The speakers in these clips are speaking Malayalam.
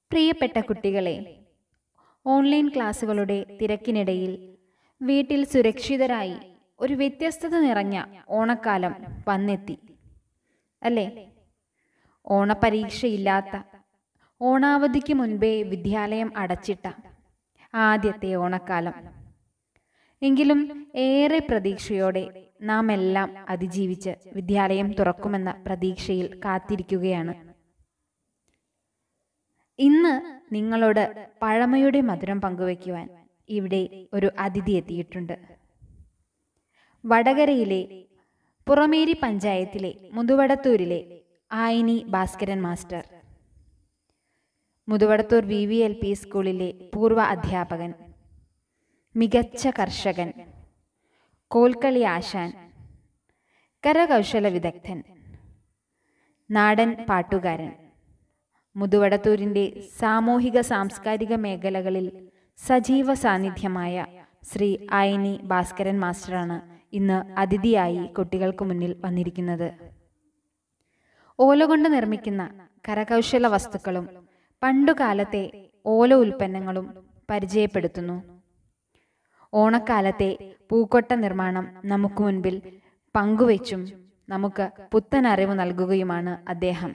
പ്രിയപ്പെട്ട കുട്ടികളെ ഓൺലൈൻ ക്ലാസ്സുകളുടെ തിരക്കിനിടയിൽ വീട്ടിൽ സുരക്ഷിതരായി ഒരു വ്യത്യസ്തത നിറഞ്ഞ ഓണക്കാലം വന്നെത്തി അല്ലേ ഓണപരീക്ഷയില്ലാത്ത ഓണാവധിക്ക് മുൻപേ വിദ്യാലയം അടച്ചിട്ട ആദ്യത്തെ ഓണക്കാലം എങ്കിലും ഏറെ പ്രതീക്ഷയോടെ നാം എല്ലാം അതിജീവിച്ച് വിദ്യാലയം തുറക്കുമെന്ന പ്രതീക്ഷയിൽ കാത്തിരിക്കുകയാണ് ഇന്ന് നിങ്ങളോട് പഴമയുടെ മധുരം പങ്കുവയ്ക്കുവാൻ ഇവിടെ ഒരു അതിഥി എത്തിയിട്ടുണ്ട് വടകരയിലെ പുറമേരി പഞ്ചായത്തിലെ മുതുവടത്തൂരിലെ Ayini Bhaskaran master Muthuvadathur V V L P സ്കൂളിലെ പൂർവ്വ അധ്യാപകൻ മികച്ച കർഷകൻ കോൽക്കളി ആശാൻ കരകൗശല വിദഗ്ധൻ നാടൻ പാട്ടുകാരൻ മുതുവടത്തൂരിൻ്റെ സാമൂഹിക സാംസ്കാരിക മേഖലകളിൽ സജീവ സാന്നിധ്യമായ ശ്രീ ആയിനി ഭാസ്കരൻ മാസ്റ്ററാണ് ഇന്ന് അതിഥിയായി കുട്ടികൾക്ക് മുന്നിൽ വന്നിരിക്കുന്നത് ഓല കൊണ്ട് നിർമ്മിക്കുന്ന കരകൗശല വസ്തുക്കളും പണ്ടുകാലത്തെ ഓല ഉൽപ്പന്നങ്ങളും പരിചയപ്പെടുത്തുന്നു ഓണക്കാലത്തെ പൂക്കൊട്ട നിർമ്മാണം നമുക്ക് മുൻപിൽ പങ്കുവച്ചും നമുക്ക് പുത്തൻ അറിവ് നൽകുകയുമാണ് അദ്ദേഹം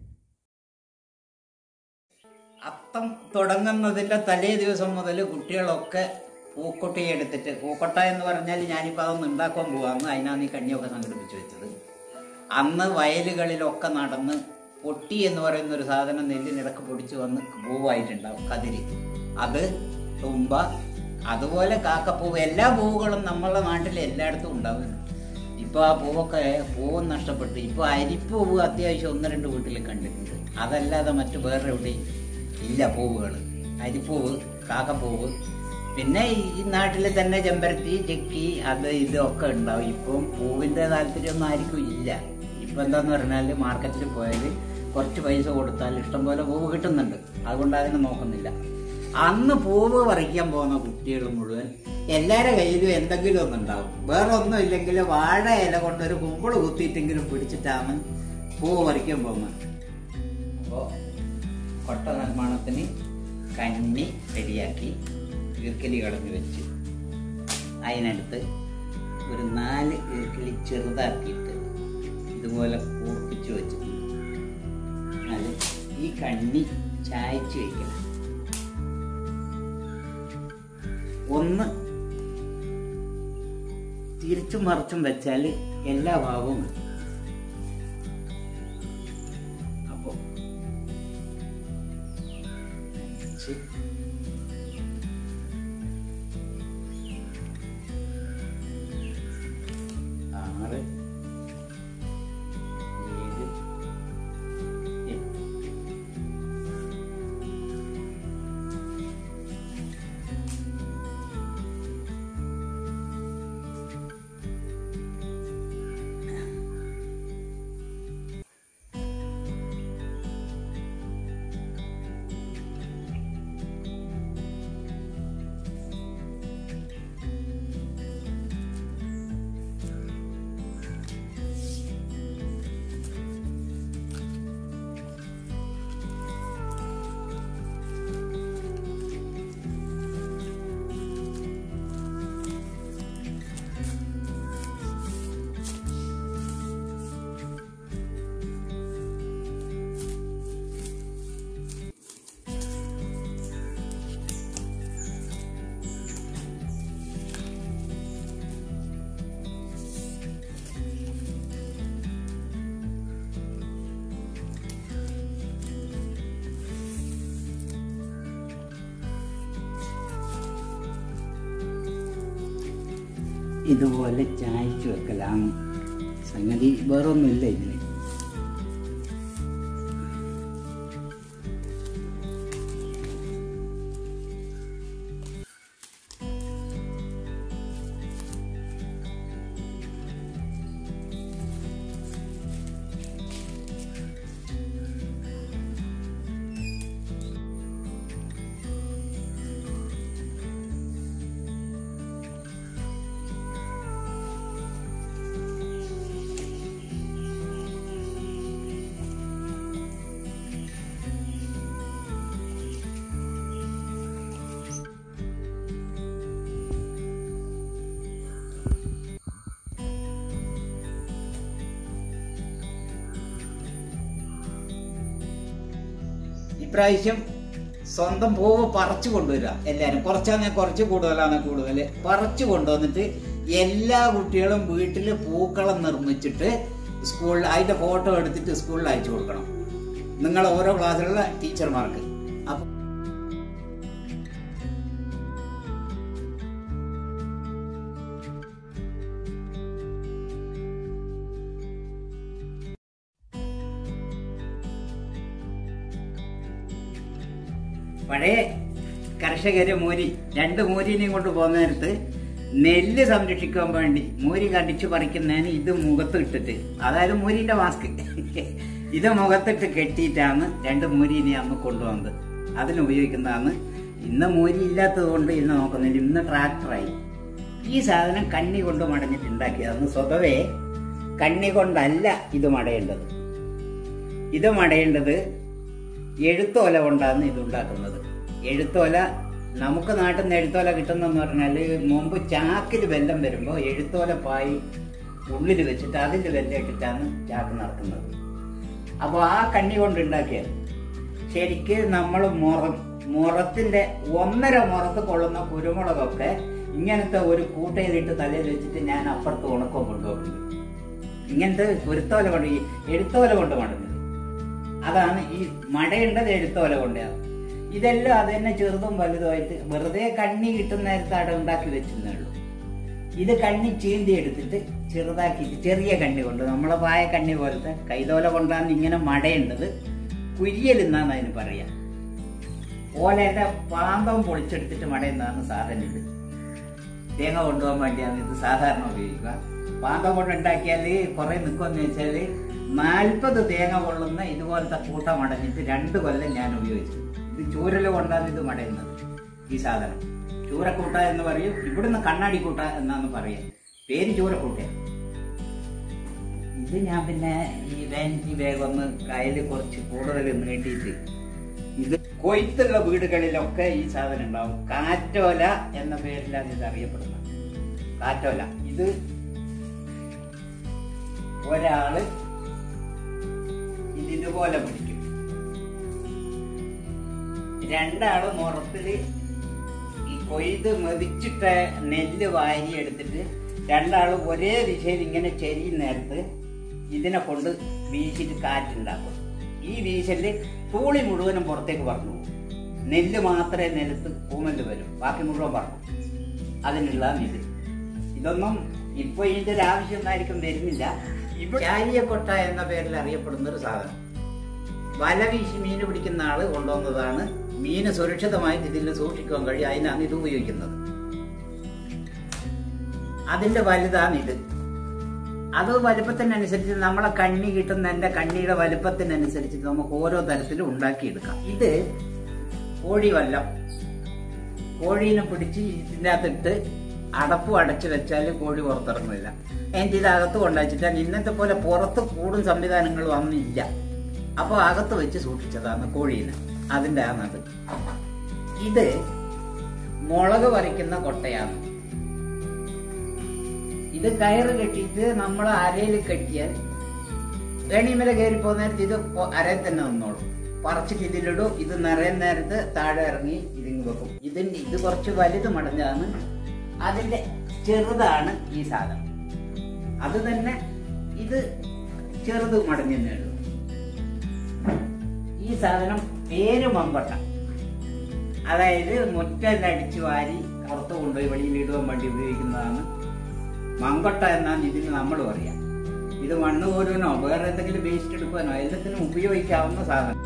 അത്തം തുടങ്ങുന്നതിൻ്റെ തലേ ദിവസം മുതൽ കുട്ടികളൊക്കെ പൂക്കൊട്ടയെ എടുത്തിട്ട് പൂക്കൊട്ട എന്ന് പറഞ്ഞാൽ ഞാനിപ്പോൾ അതൊന്ന് ഉണ്ടാക്കാൻ പോവാന്ന് അതിനാണ് ഈ കഞ്ഞിയൊക്കെ സംഘടിപ്പിച്ച് വെച്ചത് അന്ന് വയലുകളിലൊക്കെ നടന്ന് പൊട്ടി എന്ന് പറയുന്ന ഒരു സാധനം നെല്ലിനിടക്ക് പൊടിച്ച് വന്ന് പൂവായിട്ടുണ്ടാവും കതിരി അത് തുമ്പ അതുപോലെ കാക്കപ്പൂവ് എല്ലാ പൂവുകളും നമ്മളുടെ നാട്ടിൽ എല്ലായിടത്തും ഉണ്ടാവുന്നു ഇപ്പോൾ ആ പൂവൊക്കെ പൂവും നഷ്ടപ്പെട്ടു ഇപ്പോൾ അരിപ്പൂവ് അത്യാവശ്യം ഒന്ന് രണ്ട് വീട്ടിൽ കണ്ടിട്ടുണ്ട് അതല്ലാതെ മറ്റു വേറെ എവിടെയും ഇല്ല പൂവുകൾ അരിപ്പൂവ് കാക്കപ്പൂവ് പിന്നെ ഈ നാട്ടിൽ തന്നെ ചെമ്പരത്തി ചെക്കി അത് ഇതൊക്കെ ഉണ്ടാവും ഇപ്പം പൂവിൻ്റെ താല്പര്യമൊന്നും ആർക്കും ഇല്ല ഇപ്പം എന്താന്ന് പറഞ്ഞാൽ മാർക്കറ്റിൽ പോയാൽ കുറച്ച് പൈസ കൊടുത്താൽ ഇഷ്ടംപോലെ പൂവ് കിട്ടുന്നുണ്ട് അതുകൊണ്ട് അതിനെ നോക്കുന്നില്ല അന്ന് പൂവ് പറിക്കാൻ പോകുന്ന കുട്ടികൾ മുഴുവൻ എല്ലാവരുടെ കയ്യിലും എന്തെങ്കിലും ഒന്നുണ്ടാവും വേറെ ഒന്നും ഇല്ലെങ്കിൽ വാഴ ഇല കൊണ്ടൊരു കുമ്പിള് കുത്തിയിട്ടെങ്കിലും പിടിച്ചിട്ടാണ് പൂവ് പറിക്കാൻ പോകുന്നത് അപ്പോൾ കൊട്ട നിർമ്മാണത്തിന് കന്നി റെഡിയാക്കി ഈർക്കലി കളഞ്ഞു വെച്ച് അതിനടുത്ത് ഒരു നാല് ഈർക്കലി ചെറുതാക്കിയിട്ട് ഇതുപോലെ കൂർപ്പിച്ച് വെച്ചിട്ടുണ്ട് അത് ഈ കണ്ണി ചായച്ച് വയ്ക്കണം ഒന്ന് തിരിച്ചും മറിച്ചും വെച്ചാൽ എല്ലാ ഭാഗവും കിട്ടും അപ്പോ അഞ്ച് ആറ് ഏഴ് എട്ട് ഇതുപോലെ ചായച്ചു വെക്കലാണ് സംഗതി വേറൊന്നുമില്ല ഇതിന് ഇപ്രാവശ്യം സ്വന്തം പൂവ് പറിച്ചു കൊണ്ടുവരിക എല്ലാവരും കുറച്ചാന്നെ കുറച്ച് കൂടുതലാണ് കൂടുതൽ പറിച്ചു കൊണ്ടുവന്നിട്ട് എല്ലാ കുട്ടികളും വീട്ടിൽ പൂക്കളം നിർമ്മിച്ചിട്ട് സ്കൂളിൽ അതിന്റെ ഫോട്ടോ എടുത്തിട്ട് സ്കൂളിൽ അയച്ചു കൊടുക്കണം നിങ്ങൾ ഓരോ ക്ലാസ്സിലുള്ള ടീച്ചർമാർക്ക് അപ്പൊ പഴയ കർഷകര് മൂരി രണ്ട് മൂരിനെയും കൊണ്ട് പോകുന്ന നേരത്ത് നെല്ല് സംരക്ഷിക്കാൻ വേണ്ടി മൂരി കടിച്ചു പറിക്കുന്നതിന് ഇത് മുഖത്ത് ഇട്ടിട്ട് അതായത് മൂരിന്റെ മാസ്ക് ഇത് മുഖത്തിട്ട് കെട്ടിയിട്ടാണ് രണ്ട് മൂരിനെ അന്ന് കൊണ്ടുവന്നത് അതിന് ഉപയോഗിക്കുന്നതാണ് ഇന്ന് മൂരി ഇല്ലാത്തത് കൊണ്ട് ഇന്ന് നോക്കുന്നില്ല ഇന്ന് ട്രാക്ടറായി ഈ സാധനം കണ്ണി കൊണ്ട് മടഞ്ഞിട്ട് ഉണ്ടാക്കിയതാണ് സ്വതവേ കണ്ണി കൊണ്ടല്ല ഇത് മടയേണ്ടത് ഇത് മടയേണ്ടത് എഴുത്തോല കൊണ്ടാണ് ഇത് ഉണ്ടാക്കുന്നത് എഴുത്തോല നമുക്ക് നാട്ടിൽ നിന്ന് എഴുത്തോല കിട്ടുന്നെന്ന് പറഞ്ഞാൽ മുമ്പ് ചാക്കിൽ വെല്ലം വരുമ്പോൾ എഴുത്തോല പായി ഉള്ളിൽ വെച്ചിട്ട് അതിൽ വെല്ലം ഇട്ടിട്ടാണ് ചാക്ക് നടക്കുന്നത് അപ്പോൾ ആ കണ്ണി കൊണ്ട് ഉണ്ടാക്കിയത് ശരിക്ക് നമ്മൾ മുറം മുറത്തിന്റെ ഒന്നര മുറത്ത് കൊള്ളുന്ന കുരുമുളകൊക്കെ ഇങ്ങനത്തെ ഒരു കൂട്ടയിലിട്ട് തലയിൽ വെച്ചിട്ട് ഞാൻ അപ്പുറത്ത് ഉണക്കം കൊണ്ടുപോകുന്നത് ഇങ്ങനത്തെ കുരുത്തോല കൊണ്ട് ഈ എഴുത്തോല കൊണ്ട് മടങ്ങുന്നത് അതാണ് ഈ മടയേണ്ടത് എഴുത്തോല കൊണ്ടാണ് ഇതെല്ലാം അത് തന്നെ ചെറുതും വലുതുമായിട്ട് വെറുതെ കണ്ണി കിട്ടുന്ന നേരത്ത് അവിടെ ഉണ്ടാക്കി വെച്ചെന്നേ ഉള്ളൂ ഇത് കണ്ണി ചീന്തി എടുത്തിട്ട് ചെറുതാക്കിയിട്ട് ചെറിയ കണ്ണി കൊണ്ട് നമ്മളെ പായ കണ്ണി പോലത്തെ കൈതോല കൊണ്ടാണ് ഇങ്ങനെ മടയേണ്ടത് കുര്യൽ എന്നാണ് അതിന് പറയാ ഓലയുടെ പാന്തം പൊളിച്ചെടുത്തിട്ട് മടയുന്നതാണ് സാധനം ഇത് തേങ്ങ കൊണ്ടുപോകാൻ വേണ്ടിയാണ് ഇത് സാധാരണ ഉപയോഗിക്കുക പാന്തം കൊണ്ട് ഉണ്ടാക്കിയാൽ കുറെ നിൽക്കുമെന്ന് വെച്ചാൽ നാൽപ്പത് തേങ്ങ കൊള്ളുന്ന ഇതുപോലത്തെ കൂട്ട മടഞ്ഞിട്ട് രണ്ട് കൊല്ലം ഞാൻ ഉപയോഗിച്ചു ഇത് ചൂരല് കൊണ്ടാണ് ഇത് മടയുന്നത് ഈ സാധനം ചൂരക്കൂട്ട എന്ന് പറയും ഇവിടുന്ന് കണ്ണാടി കൂട്ട എന്നാണ് പറയുക പേര് ചൂരക്കൂട്ട ഇത് ഞാൻ പിന്നെ ഈ വാനിറ്റി ബാഗ് ഒന്ന് കയ്യിൽ കുറച്ച് കൂടുതൽ നീട്ടിയിട്ട് ഇത് കൊയ്ത്തുള്ള വീടുകളിലൊക്കെ ഈ സാധനം ഉണ്ടാവും കാറ്റോല എന്ന പേരിലാണ് ഇത് അറിയപ്പെടുന്നത് കാറ്റോല ഇത് ഒരാള് ഇത് ഇതുപോലെ പിടിക്കും രണ്ടാള് മുറത്തില് ഈ കൊയ്ത് മെതിച്ചിട്ട നെല്ല് വാരി എടുത്തിട്ട് രണ്ടാള് ഒരേ ദിശയിൽ ഇങ്ങനെ ചെരിയും നേരത്ത് ഇതിനെ കൊണ്ട് വീശിട്ട് കാറ്റുണ്ടാക്കും ഈ വീശല് തൂളി മുഴുവനും പുറത്തേക്ക് പറഞ്ഞു പോകും നെല്ല് മാത്രമേ നിലത്ത് പൂമല് വരും ബാക്കി മുഴുവൻ പറഞ്ഞു അതിനുള്ള ഇത് ഇതൊന്നും ഇപ്പൊ ഇതിന്റെ ഒരു ആവശ്യം ഒന്നായിരിക്കും വരുന്നില്ല ഇവിടെ ചാരിയക്കൊട്ട എന്ന പേരിൽ അറിയപ്പെടുന്ന ഒരു സാധനം വല വീശി മീൻ പിടിക്കുന്ന ആള് കൊണ്ടുവന്നതാണ് മീന് സുരക്ഷിതമായിട്ട് ഇതിൽ സൂക്ഷിക്കാൻ കഴിയും അതിനാണ് ഇത് ഉപയോഗിക്കുന്നത് അതിന്റെ വലുതാണ് ഇത് അത് വലുപ്പത്തിനനുസരിച്ച് നമ്മളെ കണ്ണി കിട്ടുന്ന എന്റെ കണ്ണിയുടെ വലുപ്പത്തിനനുസരിച്ച് നമുക്ക് ഓരോ തരത്തിലും ഉണ്ടാക്കിയെടുക്കാം ഇത് കോഴി വല്ലം കോഴീനെ പിടിച്ച് ഇതിൻ്റെ അകത്തിട്ട് അടപ്പ് അടച്ചു വെച്ചാൽ കോഴി പുറത്തിറങ്ങില്ല എൻ്റെ ഇതകത്ത് കൊണ്ടുവച്ചിട്ടാൽ ഇന്നത്തെ പോലെ പുറത്ത് കൂടും സംവിധാനങ്ങൾ വന്നില്ല അപ്പോൾ അകത്ത് വെച്ച് സൂക്ഷിച്ചതാണ് കോഴീനെ അതിൻ്റെ ആണത് ഇത് മുളക് പറിക്കുന്ന കൊട്ടയാണ് ഇത് കയറ് കെട്ടിയിട്ട് നമ്മൾ അരയിൽ കെട്ടിയാൽ ഏണിമല കയറി പോകുന്ന നേരത്ത് ഇത് പൊ- അരയിൽ തന്നെ നിന്നോളും പറിച്ചിട്ട് ഇതിലിടും ഇത് നിറയുന്ന നേരത്ത് താഴെ ഇറങ്ങി ഇതിങ്ങ് വെക്കും ഇതിന്റെ ഇത് കുറച്ച് വലുത് മടഞ്ഞാണ് അതിന്റെ ചെറുതാണ് ഈ സാധനം അത് തന്നെ ഇത് ചെറുത് മടഞ്ഞേ ഉള്ളൂ ഈ സാധനം പേര് മമ്പട്ട അതായത് മുറ്റെല്ലാം അടിച്ചു വാരി പുറത്ത് കൊണ്ടുപോയി വെളിയിൽ ഇടുവാൻ വേണ്ടി ഉപയോഗിക്കുന്നതാണ് മങ്കൊട്ട എന്നാണ് ഇതിന് നമ്മൾ പറയാം ഇത് മണ്ണ് കോരുവാനോ വേറെ എന്തെങ്കിലും വേസ്റ്റ് എടുക്കാനോ എല്ലാത്തിനും ഉപയോഗിക്കാവുന്ന സാധനം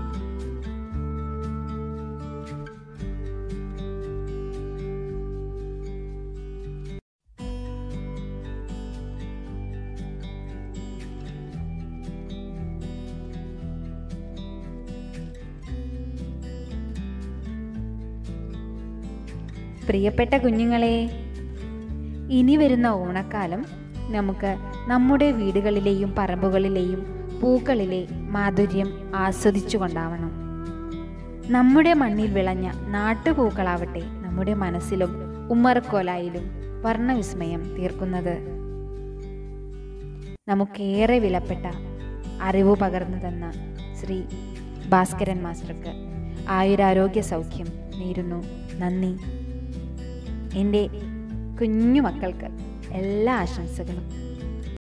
പ്രിയപ്പെട്ട കുഞ്ഞുങ്ങളെ ഇനി വരുന്ന ഓണക്കാലം നമുക്ക് നമ്മുടെ വീടുകളിലെയും പറമ്പുകളിലെയും പൂക്കളിലെ മാധുര്യം ആസ്വദിച്ചു കൊണ്ടാവണം നമ്മുടെ മണ്ണിൽ വിളഞ്ഞ നാട്ടുപൂക്കളാവട്ടെ നമ്മുടെ മനസ്സിലും ഉമ്മറക്കോലായിലും വർണ്ണവിസ്മയം തീർക്കുന്നത് നമുക്കേറെ വിലപ്പെട്ട അറിവ് പകർന്നു തന്ന ശ്രീ ഭാസ്കരൻ മാസ്റ്റർക്ക് ആയുരാരോഗ്യ സൗഖ്യം നേരുന്നു നന്ദി എൻ്റെ കുഞ്ഞു മക്കൾക്ക് എല്ലാ ആശംസകളും